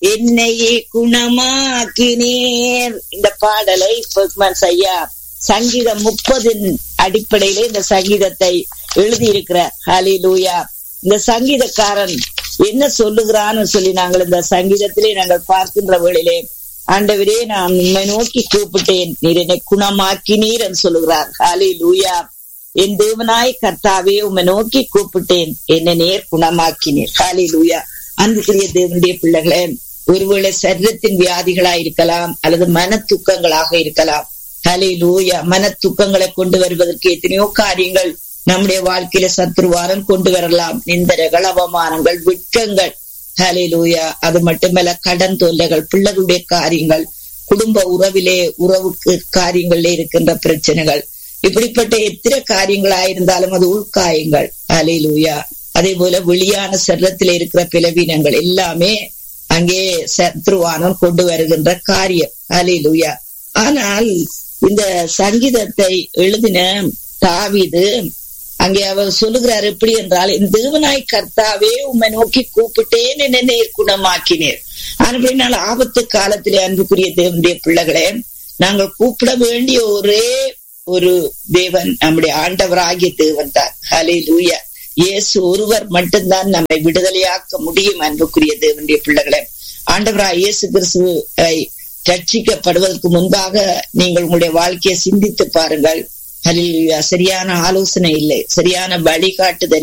என்னையே குணமாக்கினீர் இந்த பாடலை பெர்க்மன்ஸ் ஐயா சங்கீதம் முப்பதின் அடிப்படையில இந்த சங்கீதத்தை எழுதியிருக்கிறார் ஹாலி லூயா இந்த சங்கீதக்காரன் என்ன சொல்லுகிறான்னு சொல்லி நாங்கள் இந்த சங்கீதத்திலே நாங்கள் பார்க்கின்ற வேளையிலே ஆண்டவரே நான் உண்மை நோக்கி கூப்பிட்டேன் நீர் என்னை குணமாக்கினீர் என்று சொல்லுகிறார் ஹாலி லூயா என் தேவனாய் கர்த்தாவே உம்மை நோக்கி கூப்பிட்டேன் என்னை நேர் குணமாக்கினீர் ஹாலி லூயா அன்புக்குரிய தேவனுடைய பிள்ளைகளே ஒருவேளை சரீரத்தின் வியாதிகளா இருக்கலாம் அல்லது மன துக்கங்களாக இருக்கலாம் ஹலே லூயா மன துக்கங்களை கொண்டு வருவதற்கு எத்தனையோ காரியங்கள் நம்முடைய வாழ்க்கையில சத்ருவாரம் கொண்டு வரலாம் நிந்தரைகள் அவமானங்கள் விட்கங்கள் ஹலே லூயா அது மட்டுமல்ல கடன் தொல்லைகள் பிள்ளைகளுடைய காரியங்கள் குடும்ப உறவிலே உறவுக்கு காரியங்கள்ல இருக்கின்ற பிரச்சனைகள் இப்படிப்பட்ட எத்தனை காரியங்களாயிருந்தாலும் அது உள்காயங்கள் ஹலே லூயா அதே போல வெளியான சரீரத்தில் இருக்கிற பிளவீனங்கள் எல்லாமே அங்கே சத்ருவானம் கொண்டு வருகின்ற காரியம் ஹலே லூயா ஆனால் இந்த சங்கீதத்தை எழுதின தாவிது அங்கே அவர் சொல்லுகிறார் எப்படி என்றால் இந்த தேவனாய் கர்த்தாவே உம்மை நோக்கி கூப்பிட்டேன் என்ன நேர் குணமாக்கினேர் அப்படினால் ஆபத்து காலத்திலே அன்புக்குரிய தேவனுடைய பிள்ளைகளே நாங்கள் கூப்பிட வேண்டிய ஒரே ஒரு தேவன் நம்முடைய ஆண்டவராகிய தேவன் தான் ஹலே லூயா இயேசு ஒருவர் மட்டும்தான் நம்மை விடுதலையாக்க முடியும் அன்புக்குரிய தேவனுடைய பிள்ளைகளே ஆண்டவராய் இயேசு கிறிஸ்துவை ரட்சிக்கப்படுவதற்கு முன்பாக நீங்கள் உங்களுடைய வாழ்க்கையை சிந்தித்து பாருங்கள் அதில் சரியான ஆலோசனை இல்லை சரியான வழிகாட்டுதல்